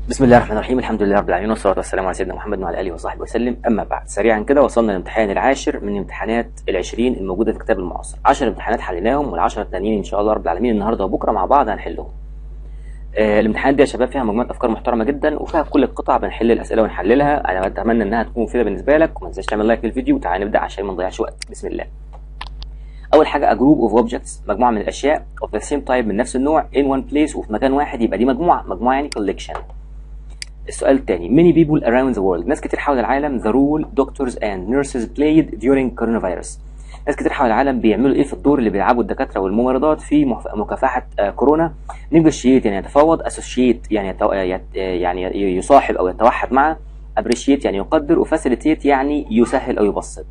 بسم الله الرحمن الرحيم الحمد لله رب العالمين والصلاة والسلام على سيدنا محمد وعلى آله وصحبه وسلم أما بعد سريعا كده وصلنا للامتحان العاشر من امتحانات العشرين الموجودة في كتاب المعاصر 10 امتحانات حليناهم والعشرة التانيين إن شاء الله رب العالمين النهاردة وبكرة مع بعض هنحلهم آه الامتحانات دي يا شباب فيها مجموعة أفكار محترمة جدا وفيها في كل القطع بنحل الأسئلة ونحللها أنا أتمنى إنها تكون مفيدة بالنسبة لك وما تنساش تعمل لايك للفيديو وتعالى نبدأ عشان ما نضيعش وقت بسم الله اول حاجه a group of objects مجموعه من الاشياء of the same type من نفس النوع in one place وفي مكان واحد يبقى دي مجموعه مجموعه يعني collection السؤال الثاني many people around the world ناس كتير حول العالم the role doctors and nurses played during coronavirus ناس كتير حول العالم بيعملوا ايه في الدور اللي بيلعبوا الدكاتره والممرضات في مف- مكافحه آه، كورونا negotiate يعني يتفاوض associate يعني يتو... يت- يعني يصاحب او يتوحد مع appreciate يعني يقدر وفاسيليتيت يعني يسهل او يبسط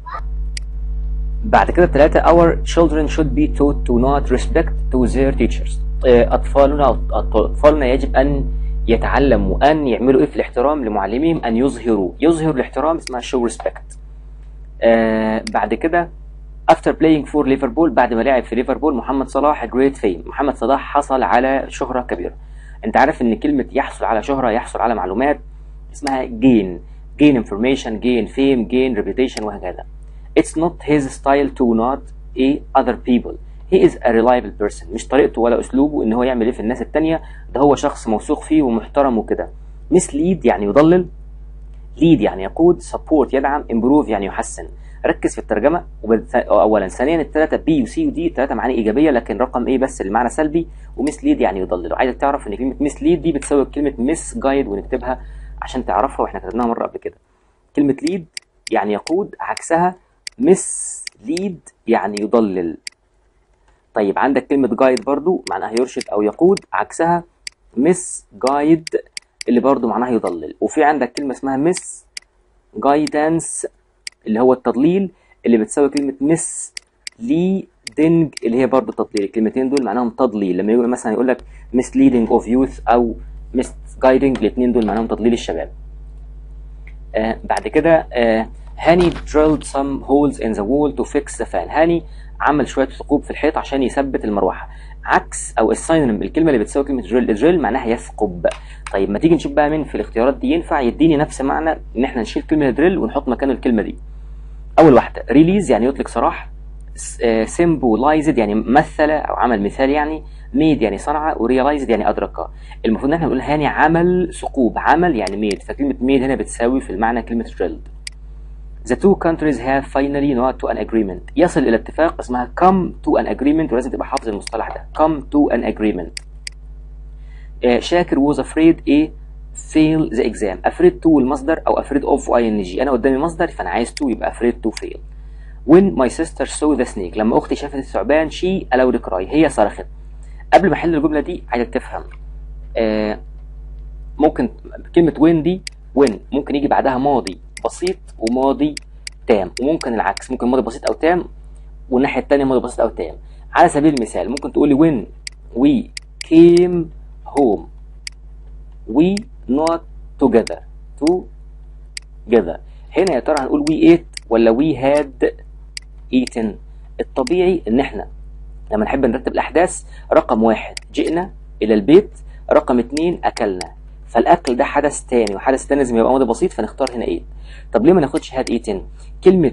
بعد كده ثلاثة our children should be taught to not respect to their teachers آه، أطفالنا أطفالنا يجب أن يتعلموا أن يعملوا إيه في الاحترام لمعلميهم أن يظهروا يظهر الاحترام اسمها show respect آه بعد كده after playing for ليفربول بعد ما لعب في ليفربول محمد صلاح great fame محمد صلاح حصل على شهرة كبيرة انت عارف ان كلمة يحصل على شهرة يحصل على معلومات اسمها gain gain information gain fame gain reputation وهكذا It's not his style to not a other people. He is a reliable person. مش طريقته ولا أسلوبه إن هو يعمل إيه في الناس التانية ده هو شخص موثوق فيه ومحترم وكده. mislead يعني يضلل lead يعني يقود support يدعم improve يعني يحسن ركز في الترجمة وبالت- أولا ثانيا الثلاثة بي وسي ودي ثلاثة معاني إيجابية لكن رقم إيه بس المعنى سلبي ومسليد يعني يضلل وعايزك تعرف إن كلمة مسليد دي بتساوي كلمة مس جايد ونكتبها عشان تعرفها وإحنا كتبناها مرة قبل كده كلمة ليد يعني يقود عكسها مس ليد يعني يضلل طيب عندك كلمة جايد برضو معناها يرشد أو يقود عكسها مس جايد اللي برضو معناها يضلل وفي عندك كلمة اسمها مس جايدنس اللي هو التضليل اللي بتساوي كلمة مس ليدنج اللي هي برضو تضليل الكلمتين دول معناهم تضليل لما يقول مثلا يقول لك misleading of youth أو misguiding الاثنين دول معناهم تضليل الشباب آه بعد كده آه هاني drilled some holes in the wall to fix the fan هاني عمل شوية ثقوب في الحيط عشان يثبت المروحة عكس او الساينونيم الكلمه اللي بتساوي كلمه دريل دريل معناها يثقب طيب ما تيجي نشوف بقى مين في الاختيارات دي ينفع يديني نفس معنى ان احنا نشيل كلمه دريل ونحط مكانه الكلمه دي اول واحده ريليز يعني يطلق سراح سيمبولايزد يعني مثل او عمل مثال يعني ميد يعني صنع وريلايزد يعني ادرك المفروض ان احنا نقول هاني عمل ثقوب عمل يعني ميد فكلمه ميد هنا بتساوي في المعنى كلمه drilled The two countries have finally not to an agreement. يصل إلى اتفاق اسمها come to an agreement ولازم تبقى حافظ المصطلح ده. come to an agreement. آه، شاكر was afraid a fail the exam. afraid to المصدر أو afraid of ing. أنا قدامي مصدر فأنا عايز to يبقى afraid to fail. When my sister saw the snake. لما أختي شافت الثعبان she allowed cry. هي صرخت. قبل ما أحل الجملة دي عايزك تفهم. آه، ممكن كلمة when دي when ممكن يجي بعدها ماضي بسيط وماضي تام وممكن العكس ممكن ماضي بسيط أو تام والناحية التانية ماضي بسيط أو تام على سبيل المثال ممكن تقولي when we came home we not together together هنا يا ترى هنقول we ate ولا we had eaten الطبيعي ان احنا لما نحب نرتب الاحداث رقم واحد جئنا الى البيت رقم اتنين اكلنا فالاكل ده حدث تاني وحدث تاني لازم يبقى ماضي بسيط فنختار هنا ايه طب ليه ما ناخدش هاد ايتن كلمه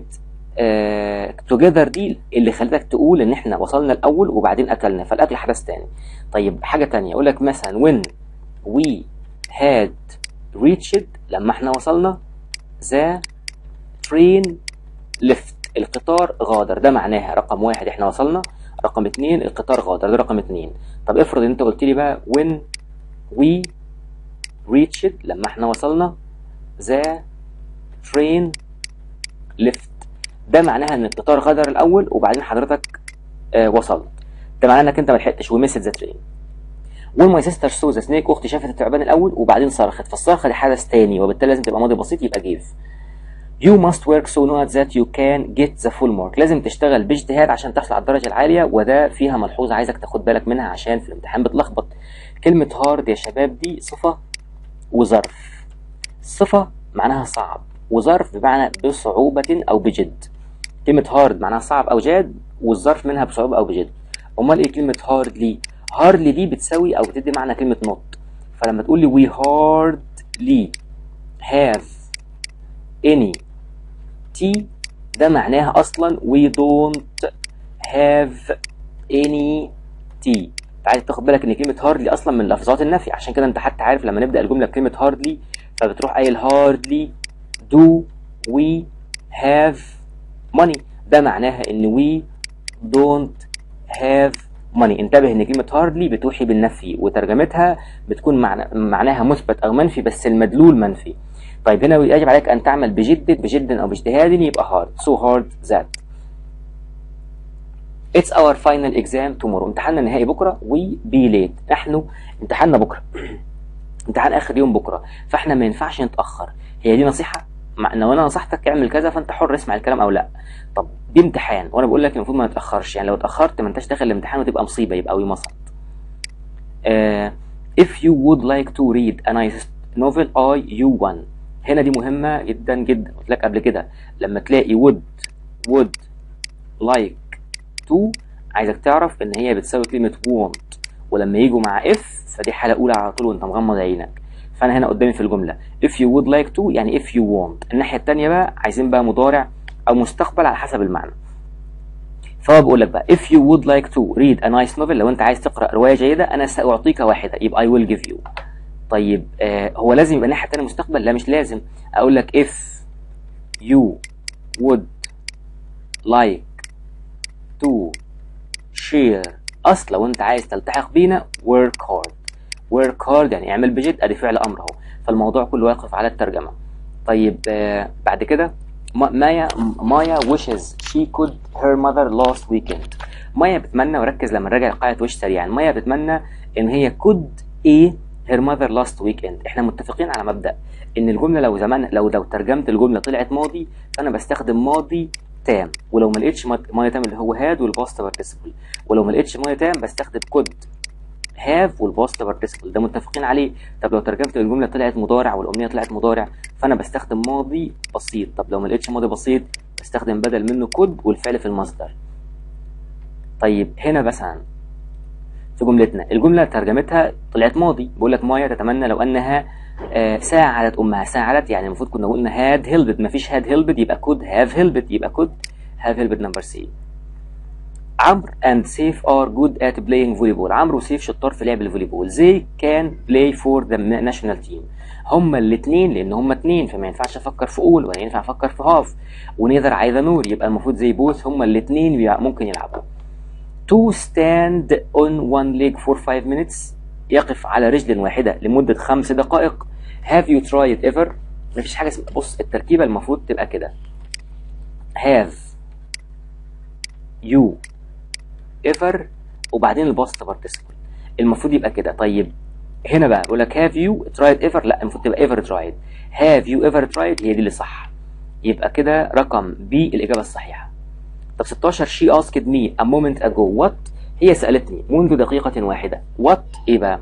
توجذر دي اللي خلتك تقول ان احنا وصلنا الاول وبعدين اكلنا فالاكل حدث تاني طيب حاجه تانية اقول لك مثلا when we had reached لما احنا وصلنا the train left القطار غادر ده معناها رقم واحد احنا وصلنا رقم اتنين القطار غادر ده رقم اتنين طب افرض انت قلت لي بقى when we reached لما احنا وصلنا the train left ده معناها ان القطار غادر الاول وبعدين حضرتك آه وصلت ده معناه انك انت ما لحقتش ومست ذا ترين when my sister saw the snake اختي شافت الثعبان الاول وبعدين صرخت فالصرخه دي حدث تاني وبالتالي لازم تبقى ماضي بسيط يبقى give You must work so hard that you can get the full mark. لازم تشتغل باجتهاد عشان تحصل على الدرجة العالية وده فيها ملحوظة عايزك تاخد بالك منها عشان في الامتحان بتلخبط. كلمة hard يا شباب دي صفة وظرف. صفة معناها صعب وظرف بمعنى بصعوبة أو بجد. كلمة hard معناها صعب أو جاد والظرف منها بصعوبة أو بجد. أمال إيه كلمة hardly؟ hardly دي بتساوي أو بتدي معنى كلمة not. فلما تقول لي we hardly have any tea ده معناها اصلا we don't have any tea عايز تاخد بالك ان كلمه هاردلي اصلا من لفظات النفي عشان كده انت حتى عارف لما نبدا الجمله بكلمه هاردلي فبتروح قايل هاردلي do we have money ده معناها ان we don't have money انتبه ان كلمه هاردلي بتوحي بالنفي وترجمتها بتكون معنى معناها مثبت او منفي بس المدلول منفي طيب هنا يجب عليك ان تعمل بجد بجد او باجتهاد يبقى hard so hard that It's our final exam tomorrow امتحاننا النهائي بكره we be late نحن امتحاننا بكره امتحان اخر يوم بكره فاحنا ما ينفعش نتاخر هي دي نصيحه مع لو انا نصحتك اعمل كذا فانت حر اسمع الكلام او لا طب دي امتحان وانا بقول لك المفروض ما نتاخرش يعني لو اتاخرت ما انتش داخل الامتحان وتبقى مصيبه يبقى وي مصد uh, if you would like to read a nice novel I you one هنا دي مهمه جدا جدا قلت لك قبل كده لما تلاقي would would like to عايزك تعرف ان هي بتساوي كلمه want ولما يجوا مع if فدي حاله اولى على طول وانت مغمض عينك فانا هنا قدامي في الجمله if you would like to يعني if you want الناحيه الثانيه بقى عايزين بقى مضارع او مستقبل على حسب المعنى فهو بيقول لك بقى if you would like to read a nice novel لو انت عايز تقرا روايه جيده انا ساعطيك واحده يبقى I will give you طيب آه هو لازم يبقى الناحيه الثانيه مستقبل لا مش لازم اقول لك if you would like to share اصل لو انت عايز تلتحق بينا work hard work hard يعني اعمل بجد ادي فعل امر اهو فالموضوع كله واقف على الترجمه طيب آه بعد كده مايا مايا wishes she could her mother last weekend مايا بتمنى وركز لما نراجع قاعده وش سريعا مايا بتمنى ان هي could ايه her mother last weekend احنا متفقين على مبدا ان الجمله لو زمان لو لو ترجمت الجمله طلعت ماضي فانا بستخدم ماضي تام ولو ما لقيتش ماضي تام اللي هو هاد والباست بارتيسيبل ولو ما لقيتش ماضي تام بستخدم could هاف والباست بارتيسيبل ده متفقين عليه طب لو ترجمت الجمله طلعت مضارع والامنيه طلعت مضارع فانا بستخدم ماضي بسيط طب لو ما لقيتش ماضي بسيط بستخدم بدل منه كود والفعل في المصدر طيب هنا مثلا في جملتنا الجمله ترجمتها طلعت ماضي بقول لك مايا تتمنى لو انها آه ساعدت امها ساعدت يعني المفروض كنا قلنا هاد هيلبد مفيش هاد هيلبد يبقى كود هاف هيلبد يبقى كود هاف هيلبد نمبر سي عمرو and سيف are good at playing volleyball عمرو وسيف شطار في لعب الفوليبول they can play for the national team هما الاثنين لان هما اثنين فما ينفعش افكر في اول ولا ينفع افكر في هاف ونيذر عايزه نور يبقى المفروض زي بوث هما الاثنين ممكن يلعبوا to stand on one leg for five minutes يقف على رجل واحدة لمدة خمس دقائق have you tried ever مفيش حاجة اسمها بص التركيبة المفروض تبقى كده have you ever وبعدين الباست بارتيسيبل المفروض يبقى كده طيب هنا بقى بقول لك have you tried ever لا المفروض تبقى ever tried have you ever tried هي دي اللي صح يبقى كده رقم B الإجابة الصحيحة طب 16 she asked me a moment ago what هي سألتني منذ دقيقة واحدة what ايه بقى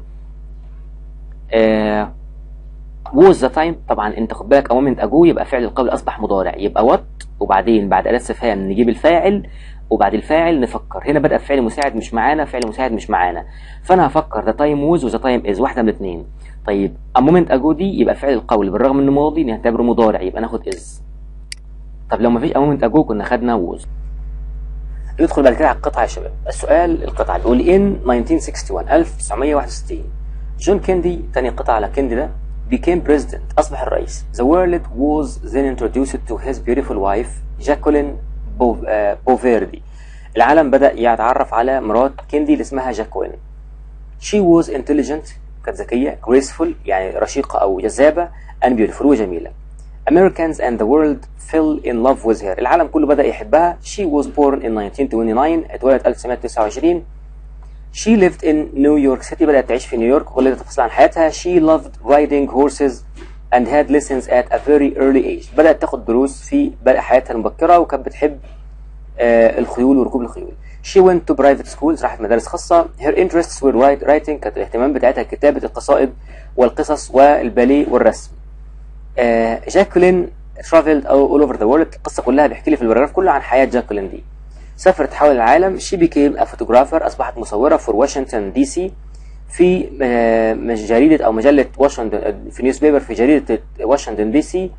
آه was the time طبعا انت خد بالك a moment ago يبقى فعل القول اصبح مضارع يبقى what وبعدين بعد أداة استفهام نجيب الفاعل وبعد الفاعل نفكر هنا بدأ فعل مساعد مش معانا فعل مساعد مش معانا فانا هفكر ذا تايم ووز وذا تايم از واحده من الاثنين طيب a moment ago دي يبقى فعل القول بالرغم انه ماضي نعتبره مضارع يبقى ناخد از طب لو ما فيش a moment ago كنا خدنا ووز ندخل بعد كده على القطعه يا شباب السؤال القطعه بيقول in 1961 1961 جون كيندي تاني قطعه على كيندي ده became president أصبح الرئيس. The world was then introduced to his beautiful wife Jacqueline بوفيردي. العالم بدأ يتعرف على مرات كيندي اللي اسمها جاكوين. She was intelligent كانت ذكية graceful يعني رشيقة أو جذابة and beautiful وجميلة. Americans and the world fell in love with her. العالم كله بدأ يحبها. She was born in 1929 اتولدت 1929 She lived in New York City بدأت تعيش في نيويورك وكل تفاصيل عن حياتها She loved riding horses and had lessons at a very early age بدأت تاخد دروس في بدء حياتها المبكرة وكانت بتحب آه الخيول وركوب الخيول She went to private schools راحت مدارس خاصة Her interests were writing كانت الاهتمام بتاعتها كتابة القصائد والقصص والباليه والرسم آه جاكولين traveled all over the world القصة كلها بيحكي لي في البراجراف كله عن حياة جاكولين دي سافرت حول العالم she became a photographer أصبحت مصورة for Washington DC في آه، مش جريدة أو مجلة واشنطن في نيوز بيبر في جريدة واشنطن دي سي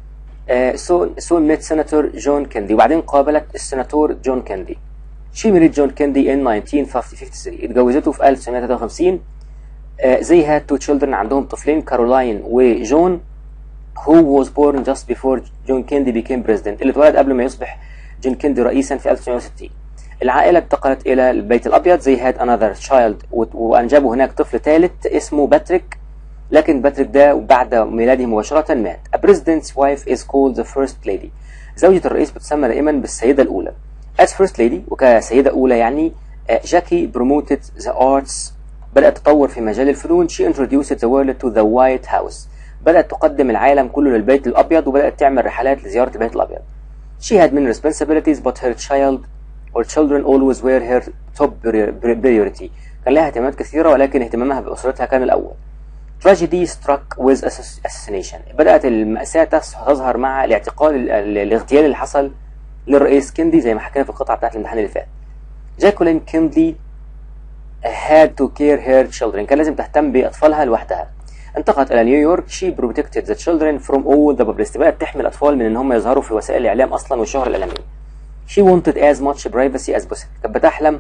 سون سون ميت سيناتور جون كيندي وبعدين قابلت السيناتور جون كيندي شي ميريت جون كيندي ان 1953 اتجوزته في 1953 زي هاد تو تشيلدرن عندهم طفلين كارولاين وجون who was born just before جون كيندي became president اللي اتولد قبل ما يصبح جون كيندي رئيسا في 1960 العائلة انتقلت إلى البيت الأبيض زي had another child و- وأنجبوا هناك طفل ثالث اسمه باتريك لكن باتريك ده بعد ميلاده مباشرة مات A president's wife is called the first lady زوجة الرئيس بتسمى دائما بالسيدة الأولى As first lady وكسيدة أولى يعني آه، جاكي promoted the arts بدأت تطور في مجال الفنون she introduced the world to the White House بدأت تقدم العالم كله للبيت الأبيض وبدأت تعمل رحلات لزيارة البيت الأبيض She had many responsibilities but her child or children always were her top priority كان لها اهتمامات كثيرة ولكن اهتمامها بأسرتها كان الأول Tragedy struck with assassination بدأت المأساة تس- تظهر مع الاعتقال ال- ال- الاغتيال اللي حصل للرئيس كيندي زي ما حكينا في القطعة بتاعت الامتحان اللي فات جاكولين كيندي had to care her children كان لازم تهتم بأطفالها لوحدها انتقلت إلى نيويورك she protected the children from all the publicity بدأت تحمي الأطفال من إن هم يظهروا في وسائل الإعلام أصلا والشهرة الإعلامية she wanted as much privacy as possible كانت بتحلم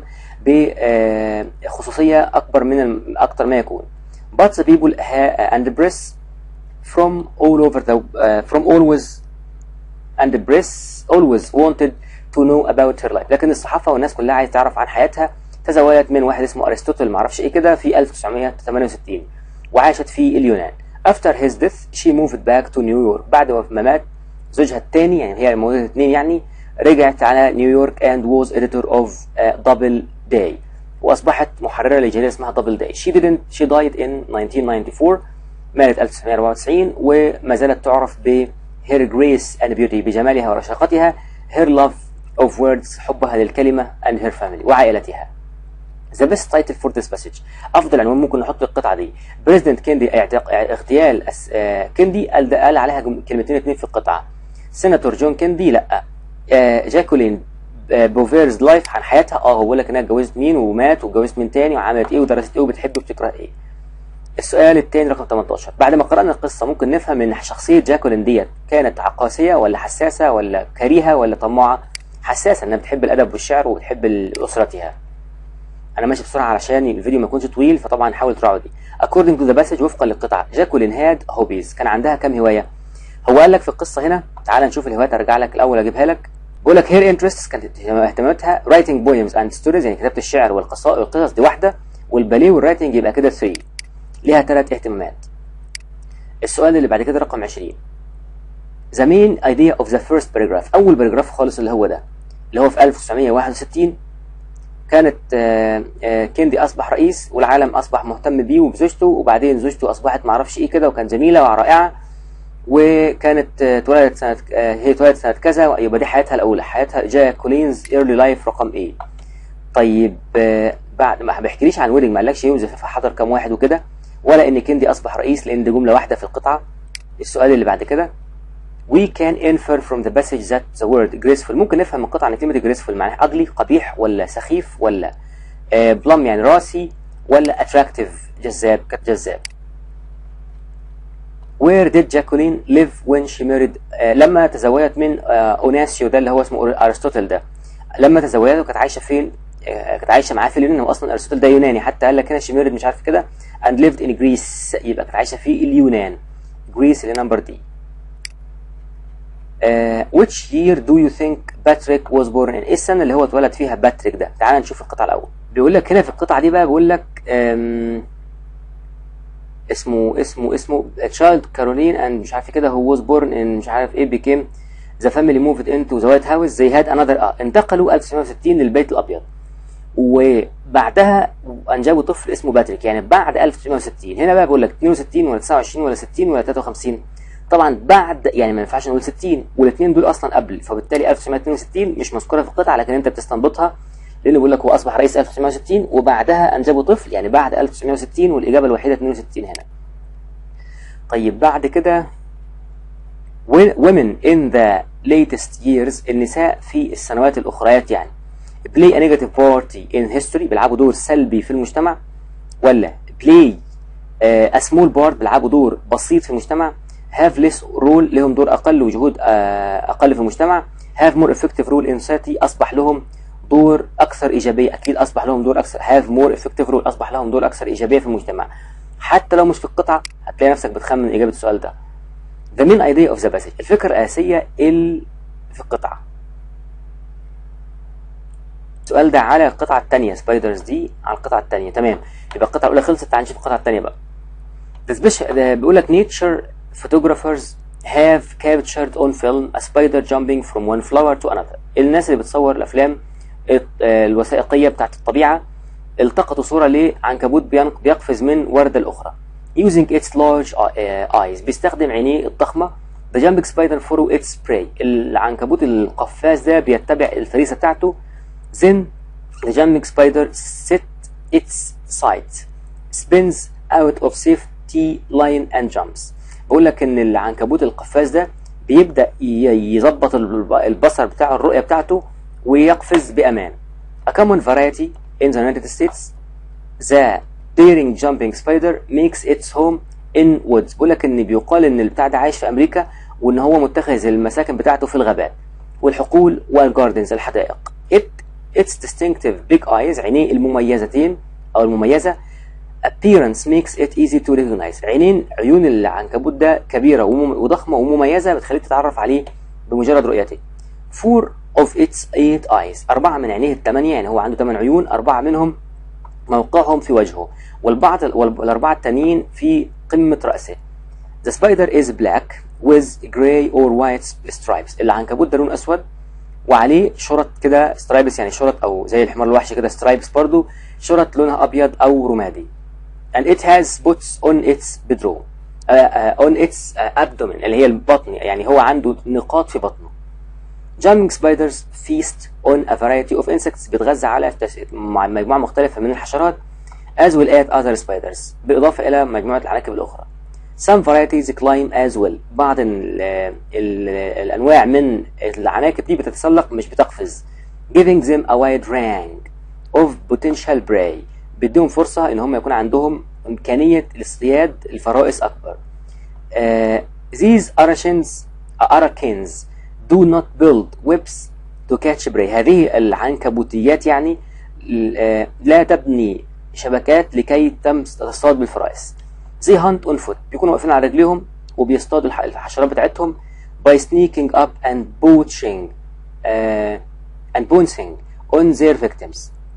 بخصوصية أكبر من الم- أكتر ما يكون but the people ha- and the press from all over the uh, from always and the press always wanted to know about her life لكن الصحافة والناس كلها عايزة تعرف عن حياتها تزوجت من واحد اسمه أرسطوطل معرفش إيه كده في 1968 وعاشت في اليونان after his death she moved back to New York بعد ما مات زوجها الثاني يعني هي موجودة اثنين يعني رجعت على نيويورك and was editor of uh, Double Day وأصبحت محررة لجريدة اسمها Double Day she didn't she died in 1994 ماتت 1994 وما زالت تعرف ب her grace and beauty بجمالها ورشاقتها her love of words حبها للكلمة and her family وعائلتها The best title for this passage أفضل عنوان ممكن نحط في القطعة دي بريزيدنت كيندي اعتق- اغتيال أس- آه، كيندي قال قال عليها جم- كلمتين اتنين في القطعة سيناتور جون كيندي لا آه، جاكولين آه، بوفيرز لايف عن حياتها اه هو بيقول لك انها اتجوزت مين ومات واتجوزت مين تاني وعملت ايه ودرست ايه وبتحب وبتكره ايه السؤال الثاني رقم 18 بعد ما قرأنا القصة ممكن نفهم ان شخصية جاكولين ديت كانت قاسية ولا حساسة ولا كريهة ولا طماعة حساسة انها بتحب الادب والشعر وبتحب اسرتها انا ماشي بسرعه علشان الفيديو ما يكونش طويل فطبعا حاول تراعوا دي according to the passage وفقا للقطعه جاكولين هاد هوبيز كان عندها كام هوايه هو قال لك في القصه هنا تعال نشوف الهوايات ارجع لك الاول اجيبها لك بيقول لك هير انترستس كانت اهتماماتها writing poems and stories يعني كتابه الشعر والقصائد والقصص دي واحده والباليه والرايتنج يبقى كده 3 ليها ثلاث اهتمامات السؤال اللي بعد كده رقم 20 The main idea of the first paragraph أول باراجراف خالص اللي هو ده اللي هو في 1961 كانت آه، آه، كيندي أصبح رئيس والعالم أصبح مهتم بيه وبزوجته وبعدين زوجته أصبحت معرفش إيه كده وكانت جميلة ورائعة وكانت آه، اتولدت سنة آه، هي اتولدت سنة كذا يبقى دي حياتها الأولى حياتها جاكولينز ايرلي لايف رقم إيه طيب آه، بعد ما بيحكيليش عن ويدنج ما قالكش يوزف حضر كام واحد وكده ولا ان كيندي اصبح رئيس لان دي جمله واحده في القطعه السؤال اللي بعد كده we can infer from the passage that the word graceful ممكن نفهم من القطعه ان كلمه graceful معناها ugly قبيح ولا سخيف ولا آه بلم يعني راسي ولا attractive جذاب كانت جذاب Where did Jacqueline live when she married آه لما تزوجت من آه اوناسيو ده اللي هو اسمه ارسطوطل ده لما تزوجته كانت عايشه فين آه كانت عايشه معاه في اليونان هو اصلا ارسطوطل ده يوناني حتى قال لك هنا she married مش عارف كده and lived in Greece يبقى كانت عايشه في اليونان Greece اللي نمبر دي Uh, which year do you think Patrick was born in؟ ايه السنة اللي هو اتولد فيها باتريك ده؟ تعال نشوف القطعة الأول. بيقول لك هنا في القطعة دي بقى بيقول لك um, اسمه اسمه اسمه child Caroline and مش عارف كده هو was born in مش عارف ايه became the family moved into the White House they had another اه انتقلوا 1960 للبيت الأبيض. وبعدها أنجبوا طفل اسمه باتريك يعني بعد 1960 هنا بقى بيقول لك 62 ولا 29 ولا 60 ولا 53 طبعا بعد يعني ما ينفعش نقول 60 والاثنين دول اصلا قبل فبالتالي 1962 مش مذكوره في القطعه لكن انت بتستنبطها لانه بيقول لك هو اصبح رئيس 1960 وبعدها انجبوا طفل يعني بعد 1960 والاجابه الوحيده 62 هنا. طيب بعد كده women in the latest years النساء في السنوات الاخريات يعني play a negative party in history بيلعبوا دور سلبي في المجتمع ولا play a small part بيلعبوا دور بسيط في المجتمع have less role لهم دور اقل وجهود اقل في المجتمع have more effective role in society اصبح لهم دور اكثر ايجابيه اكيد اصبح لهم دور اكثر have more effective role اصبح لهم دور اكثر ايجابيه في المجتمع حتى لو مش في القطعه هتلاقي نفسك بتخمن اجابه السؤال ده the main idea of the passage الفكره الاساسيه ال في القطعه السؤال ده على القطعه الثانيه سبايدرز دي على القطعه الثانيه تمام يبقى القطعه الاولى خلصت تعال نشوف القطعه الثانيه بقى ده سبيشال ده بيقول لك nature photographers have captured on film a spider jumping from one flower to another الناس اللي بتصور الافلام الوثائقيه بتاعت الطبيعه التقطوا صوره لعنكبوت بيقفز من ورده الاخرى using its large eyes بيستخدم عينيه الضخمه the jumping spider follow its prey العنكبوت القفاز ده بيتبع الفريسه بتاعته then the jumping spider set its sight spins out of safety line and jumps بقول لك ان العنكبوت القفاز ده بيبدا يظبط البصر بتاعه الرؤيه بتاعته ويقفز بامان a common variety in the United States the daring jumping spider makes its home in woods بقول لك ان بيقال ان البتاع ده عايش في امريكا وان هو متخذ المساكن بتاعته في الغابات والحقول والجاردنز الحدائق it its distinctive big eyes عينيه المميزتين او المميزه appearance makes it easy to recognize عينين عيون العنكبوت ده كبيره وضخمه ومميزه بتخليك تتعرف عليه بمجرد رؤيته four of its eight eyes أربعة من عينيه الثمانية يعني هو عنده ثمان عيون أربعة منهم موقعهم في وجهه والبعض والأربعة التانيين في قمة رأسه The spider is black with gray or white stripes العنكبوت ده لون أسود وعليه شرط كده سترايبس يعني شرط أو زي الحمار الوحشي كده سترايبس برضو شرط لونها أبيض أو رمادي and it has spots on its bedroom uh, uh, on its uh, abdomen اللي هي البطن يعني هو عنده نقاط في بطنه jumping spiders feast on a variety of insects بيتغذى على مجموعة مختلفة من الحشرات as well as other spiders بالإضافة إلى مجموعة العناكب الأخرى some varieties climb as well بعض ال ال الأنواع من العناكب دي بتتسلق مش بتقفز giving them a wide range of potential prey بيديهم فرصة إن هم يكون عندهم إمكانية الاصطياد الفرائس أكبر uh, these arachins arakins do not build webs to catch prey هذه العنكبوتيات يعني لا تبني شبكات لكي تم تصطاد بالفرائس زي هانت اون فوت بيكونوا واقفين على رجليهم وبيصطادوا الحشرات بتاعتهم by sneaking up and poaching uh, and pouncing on their victims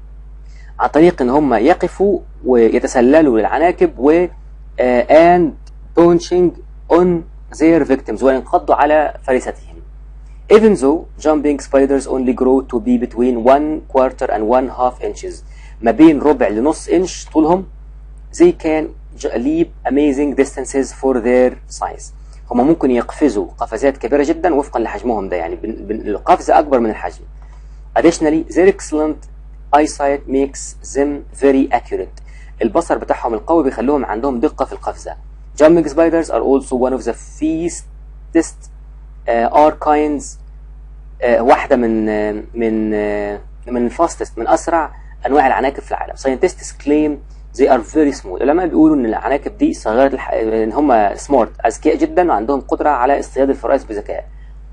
عن طريق ان هم يقفوا ويتسللوا للعناكب و uh, and poaching on their victims وينقضوا على فريستهم even though jumping spiders only grow to be between one quarter and one half inches ما بين ربع لنص انش طولهم they can leap amazing distances for their size هما ممكن يقفزوا قفزات كبيرة جدا وفقا لحجمهم ده يعني القفز أكبر من الحجم additionally their excellent eyesight makes them very accurate البصر بتاعهم القوي بيخليهم عندهم دقة في القفزة jumping spiders are also one of the fastest uh, are kinds uh, واحدة من uh, من uh, من fastest من أسرع أنواع العناكب في العالم scientists claim they are very small العلماء بيقولوا ان العناكب دي صغيره الح... ان هم سمارت اذكياء جدا وعندهم قدره على اصطياد الفرائس بذكاء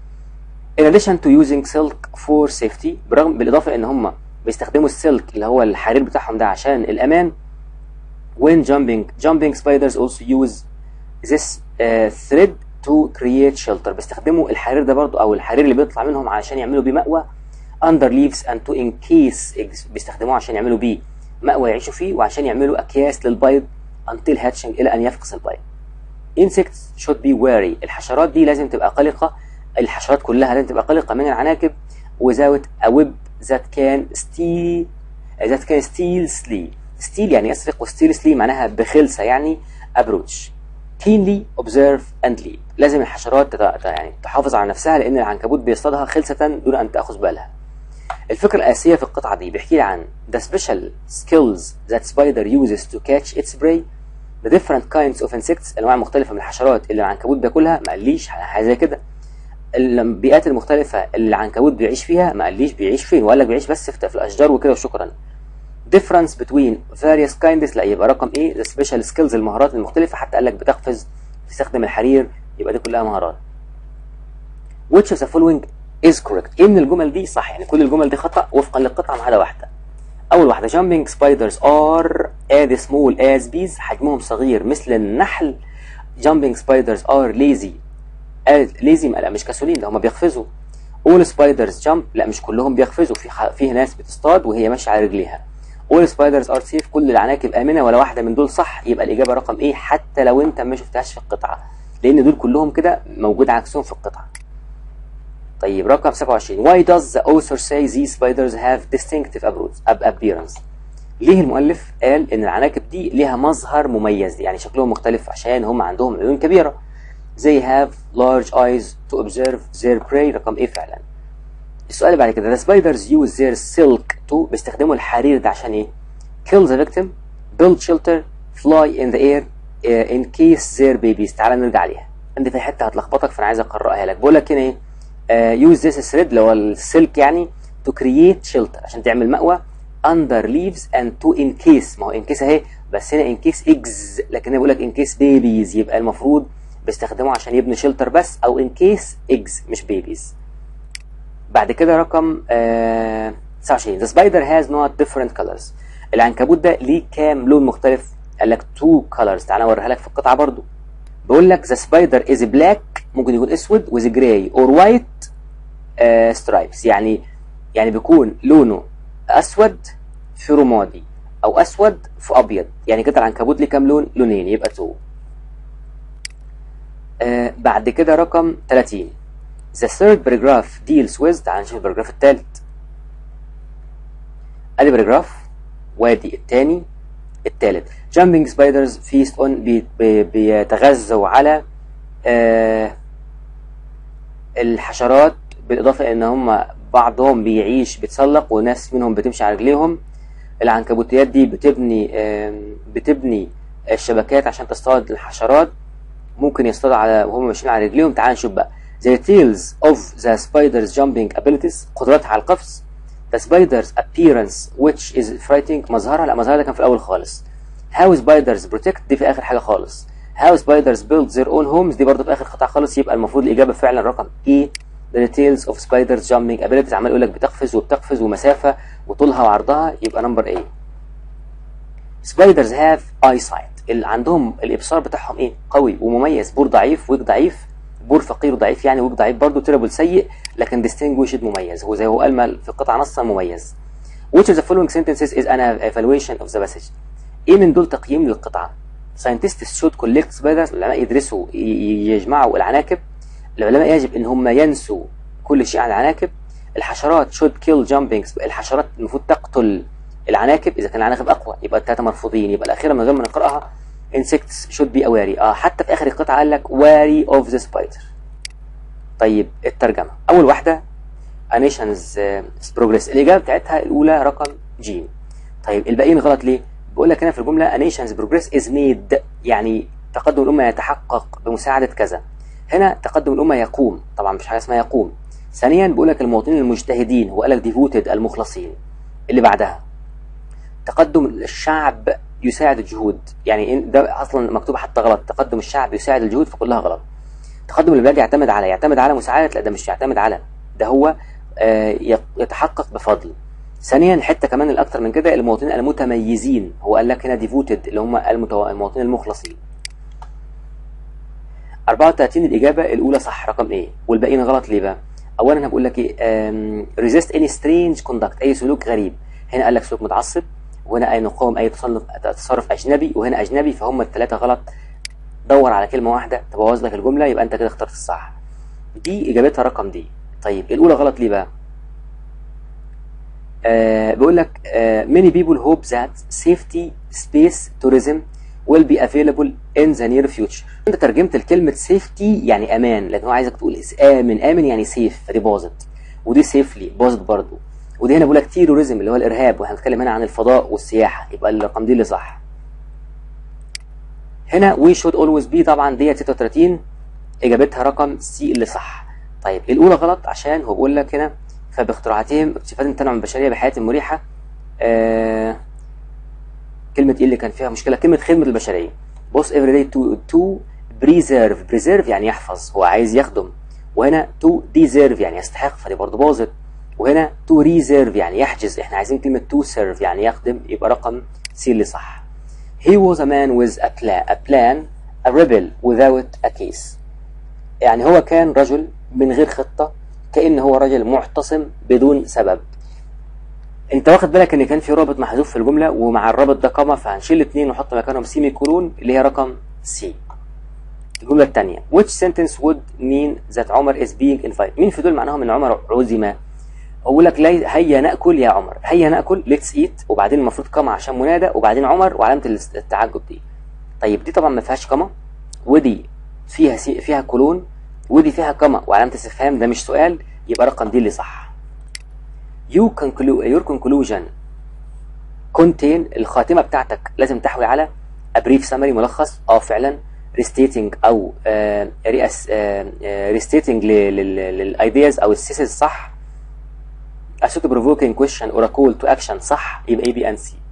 in addition to using silk for safety برغم بالاضافه ان هم بيستخدموا السلك اللي هو الحرير بتاعهم ده عشان الامان when jumping jumping spiders also use this uh, thread to create shelter بيستخدموا الحرير ده برضو او الحرير اللي بيطلع منهم علشان يعملوا بيه مأوى under leaves and to encase eggs بيستخدموه عشان يعملوا بيه مأوى يعيشوا فيه وعشان يعملوا أكياس للبيض until hatching إلى أن يفقس البيض. Insects should be wary. الحشرات دي لازم تبقى قلقة الحشرات كلها لازم تبقى قلقة من العناكب without a web that can steal that can steal sleep. steal يعني يسرق و steal sleep معناها بخلسة يعني approach. keenly observe and leap. لازم الحشرات تت... يعني تحافظ على نفسها لأن العنكبوت بيصطادها خلسة دون أن تأخذ بالها. الفكرة الأساسية في القطعة دي بيحكي لي عن the special skills that spider uses to catch its prey the different kinds of insects أنواع مختلفة من الحشرات اللي العنكبوت بياكلها ما قاليش حاجة زي كده البيئات المختلفة اللي العنكبوت بيعيش فيها ما قاليش بيعيش فين وقال لك بيعيش بس في الأشجار وكده وشكرا difference between various kinds لا يبقى رقم ايه the special skills المهارات المختلفة حتى قال لك بتقفز تستخدم الحرير يبقى دي كلها مهارات which of the following is correct ايه من الجمل دي صح يعني كل الجمل دي خطأ وفقا للقطعة ما عدا واحدة أول واحدة jumping spiders are as small as bees حجمهم صغير مثل النحل jumping spiders are lazy as lazy لا مش كسولين ده هم بيقفزوا all spiders jump لا مش كلهم بيقفزوا في ح... فيه ناس بتصطاد وهي ماشية على رجليها all spiders are safe كل العناكب آمنة ولا واحدة من دول صح يبقى الإجابة رقم إيه حتى لو أنت ما شفتهاش في القطعة لأن دول كلهم كده موجود عكسهم في القطعة طيب رقم 27 why does the author say these spiders have distinctive appearance ليه المؤلف قال ان العناكب دي ليها مظهر مميز يعني شكلهم مختلف عشان هم عندهم عيون كبيرة they have large eyes to observe their prey رقم ايه فعلا السؤال اللي بعد كده the spiders use their silk to بيستخدموا الحرير ده عشان ايه kill the victim build shelter fly in the air uh, in case their babies تعال نرجع عليها عندي في حته هتلخبطك فانا عايز اقرأها لك بقول لك هنا ايه uh, use this thread اللي هو السلك يعني to create shelter عشان تعمل مأوى under leaves and to in case ما هو in case اهي بس هنا in case eggs لكن انا بقول لك in case babies يبقى المفروض بيستخدموه عشان يبنوا شيلتر بس او in case eggs مش babies بعد كده رقم آه 29 the spider has not different colors العنكبوت ده ليه كام لون مختلف قال لك two colors تعالى اوريها لك في القطعه برضو بيقول لك the spider is black ممكن يكون اسود with gray or white uh, stripes يعني يعني بيكون لونه اسود في رمادي او اسود في ابيض يعني كده العنكبوت ليه كام لون لونين يبقى تو آه بعد كده رقم 30 The third paragraph deals with تعال نشوف البراجراف الثالث ادي باراجراف وادي الثاني الثالث jumping spiders feast on بي بي بيتغذوا على آه الحشرات بالاضافه ان هم بعضهم بيعيش بيتسلق وناس منهم بتمشي على رجليهم العنكبوتيات دي بتبني بتبني الشبكات عشان تصطاد الحشرات ممكن يصطاد على وهم ماشيين على رجليهم تعال نشوف بقى the tales of the spiders jumping abilities قدراتها على القفز the spiders appearance which is frightening مظهرها لا مظهرها ده كان في الاول خالص how spiders protect دي في اخر حاجه خالص how spiders build their own homes دي برضه في اخر قطعه خالص يبقى المفروض الاجابه فعلا رقم ايه the details of spiders jumping abilities عمال يقول لك بتقفز وبتقفز ومسافه وطولها وعرضها يبقى نمبر ايه spiders have eyesight اللي عندهم الابصار بتاعهم ايه قوي ومميز بور ضعيف ويك ضعيف بور فقير ضعيف يعني ويك ضعيف برضه تيربل سيء لكن distinguished مميز هو زي هو قال في القطعه نصا مميز which of the following sentences is an evaluation of the passage ايه من دول تقييم للقطعه scientists should collect spiders العلماء يدرسوا يجمعوا العناكب العلماء يجب ان هم ينسوا كل شيء عن العناكب الحشرات should kill jumping الحشرات المفروض تقتل العناكب اذا كان العناكب اقوى يبقى الثلاثه مرفوضين يبقى الاخيره من غير ما نقراها insects should be awary اه حتى في اخر القطعه قال لك wary of the spider طيب الترجمه اول واحده a nation's progress الاجابه بتاعتها الاولى رقم ج طيب الباقيين غلط ليه بقول لك هنا في الجمله a nation's progress is made يعني تقدم الامه يتحقق بمساعده كذا هنا تقدم الامه يقوم طبعا مش حاجه اسمها يقوم ثانيا بيقول لك المواطنين المجتهدين هو قال لك ديفوتد المخلصين اللي بعدها تقدم الشعب يساعد الجهود يعني ده اصلا مكتوب حتى غلط تقدم الشعب يساعد الجهود فكلها غلط تقدم البلاد يعتمد على يعتمد على مساعدة لا ده مش يعتمد على ده هو آه يتحقق بفضل ثانيا الحته كمان الاكثر من كده المواطنين المتميزين هو قال لك هنا ديفوتد اللي هم المتو... المواطنين المخلصين 34 الاجابه الاولى صح رقم ايه والباقيين غلط ليه بقى اولا انا بقول لك ايه ريزيست اني سترينج كوندكت اي سلوك غريب هنا قال لك سلوك متعصب وهنا اي نقاوم اي تصرف تصرف اجنبي وهنا اجنبي فهم الثلاثه غلط دور على كلمه واحده تبوظ لك الجمله يبقى انت كده اخترت الصح دي اجابتها رقم دي طيب الاولى غلط ليه بقى آه بيقول لك آه many people hope that safety space tourism will be available in the near future انت ترجمت الكلمة safety يعني امان لكن هو عايزك تقول امن امن يعني سيف فدي باظت ودي سيفلي باظت برضو ودي هنا بيقول لك تيروريزم اللي هو الارهاب واحنا بنتكلم هنا عن الفضاء والسياحة يبقى الرقم دي اللي صح هنا we should always be طبعا ديت 36 اجابتها رقم سي اللي صح طيب الاولى غلط عشان هو بيقول لك هنا فباختراعاتهم اكتشافات التنوع البشريه بحياه مريحه آه كلمة ايه اللي كان فيها مشكلة كلمة خدمة البشرية بص every day to to preserve preserve يعني يحفظ هو عايز يخدم وهنا to deserve يعني يستحق فدي برضه باظت وهنا to reserve يعني يحجز احنا عايزين كلمة to serve يعني يخدم يبقى رقم سي اللي صح he was a man with a plan a plan a rebel without a case يعني هو كان رجل من غير خطة كأن هو رجل معتصم بدون سبب انت واخد بالك ان كان في رابط محذوف في الجملة ومع الرابط ده قامة فهنشيل الاثنين ونحط مكانهم سيمي كولون اللي هي رقم سي الجملة الثانية which sentence would mean that عمر is being invited مين في دول معناهم ان عمر عزم اقول لك لي هيا ناكل يا عمر هيا ناكل ليتس ايت وبعدين المفروض قامة عشان منادى وبعدين عمر وعلامة التعجب دي طيب دي طبعا ما فيهاش قامة ودي فيها سي فيها كولون ودي فيها قامة وعلامة استفهام ده مش سؤال يبقى رقم دي اللي صح you conclude your conclusion contain الخاتمة بتاعتك لازم تحوي على a brief summary ملخص اه فعلا restating او آه ريأس آه آه restating للايدياز او السيسز صح a suit provoking question or a call to action صح يبقى A B and C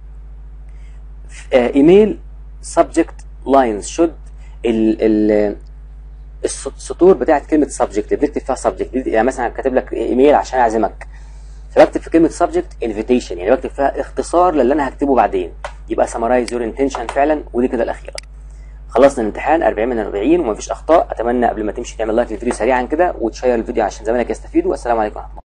ايميل subject lines should ال ال السطور بتاعت كلمة subject بنكتب فيها subject يعني مثلا كاتب لك ايميل عشان اعزمك فبكتب في كلمة subject invitation يعني بكتب فيها اختصار للي انا هكتبه بعدين يبقى summarize your intention فعلا ودي كده الاخيرة خلصنا الامتحان 40 من 40 ومفيش اخطاء اتمنى قبل ما تمشي تعمل لايك للفيديو سريعا كده وتشير الفيديو عشان زمانك يستفيدوا والسلام عليكم ورحمة الله